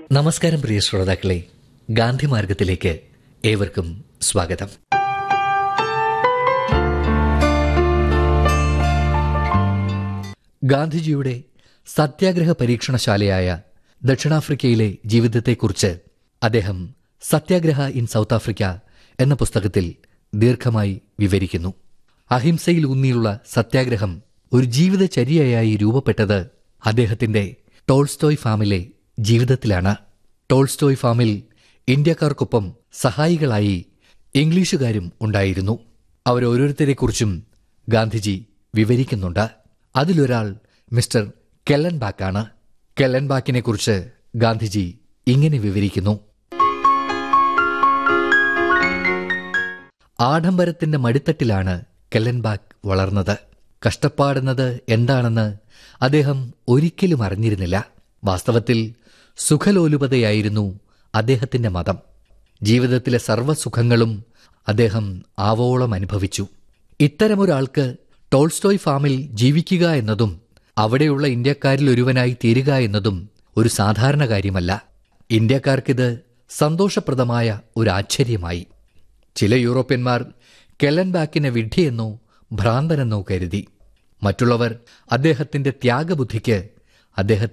നമസ്കാരം പ്രിയ ശ്രോതാക്കളെ ഗാന്ധി മാർഗത്തിലേക്ക് ഏവർക്കും സ്വാഗതം ഗാന്ധിജിയുടെ സത്യാഗ്രഹ പരീക്ഷണശാലയായ ദക്ഷിണാഫ്രിക്കയിലെ ജീവിതത്തെക്കുറിച്ച് അദ്ദേഹം സത്യാഗ്രഹ ഇൻ സൗത്ത് ആഫ്രിക്ക എന്ന പുസ്തകത്തിൽ ദീർഘമായി വിവരിക്കുന്നു അഹിംസയിൽ ഊന്നിയുള്ള സത്യാഗ്രഹം ഒരു ജീവിതചര്യയായി രൂപപ്പെട്ടത് അദ്ദേഹത്തിന്റെ ടോൾസ്റ്റോയ് ഫാമിലെ ജീവിതത്തിലാണ് ടോൾസ്റ്റോയ് ഫാമിൽ ഇന്ത്യക്കാർക്കൊപ്പം സഹായികളായി ഇംഗ്ലീഷുകാരും ഉണ്ടായിരുന്നു അവരോരോരുത്തരെക്കുറിച്ചും ഗാന്ധിജി വിവരിക്കുന്നുണ്ട് അതിലൊരാൾ മിസ്റ്റർ കെല്ലൻബാക്കാണ് കെല്ലൻബാക്കിനെക്കുറിച്ച് ഗാന്ധിജി ഇങ്ങനെ വിവരിക്കുന്നു ആഡംബരത്തിന്റെ മടിത്തട്ടിലാണ് കെല്ലൻബാക്ക് വളർന്നത് കഷ്ടപ്പാടുന്നത് എന്താണെന്ന് അദ്ദേഹം ഒരിക്കലും അറിഞ്ഞിരുന്നില്ല വാസ്തവത്തിൽ സുഖലോലുപതയായിരുന്നു അദ്ദേഹത്തിന്റെ മതം ജീവിതത്തിലെ സർവ്വസുഖങ്ങളും അദ്ദേഹം ആവോളം അനുഭവിച്ചു ഇത്തരമൊരാൾക്ക് ടോൾസ്റ്റോയ് ഫാമിൽ ജീവിക്കുക എന്നതും അവിടെയുള്ള ഇന്ത്യക്കാരിൽ ഒരുവനായി തീരുക എന്നതും ഒരു സാധാരണ കാര്യമല്ല ഇന്ത്യക്കാർക്കിത് സന്തോഷപ്രദമായ ഒരു ആശ്ചര്യമായി ചില യൂറോപ്യന്മാർ കെല്ലൻബാക്കിനെ വിഡ്ഢിയെന്നോ ഭ്രാന്തനെന്നോ കരുതി മറ്റുള്ളവർ അദ്ദേഹത്തിന്റെ ത്യാഗബുദ്ധിക്ക് അദ്ദേഹത്തെ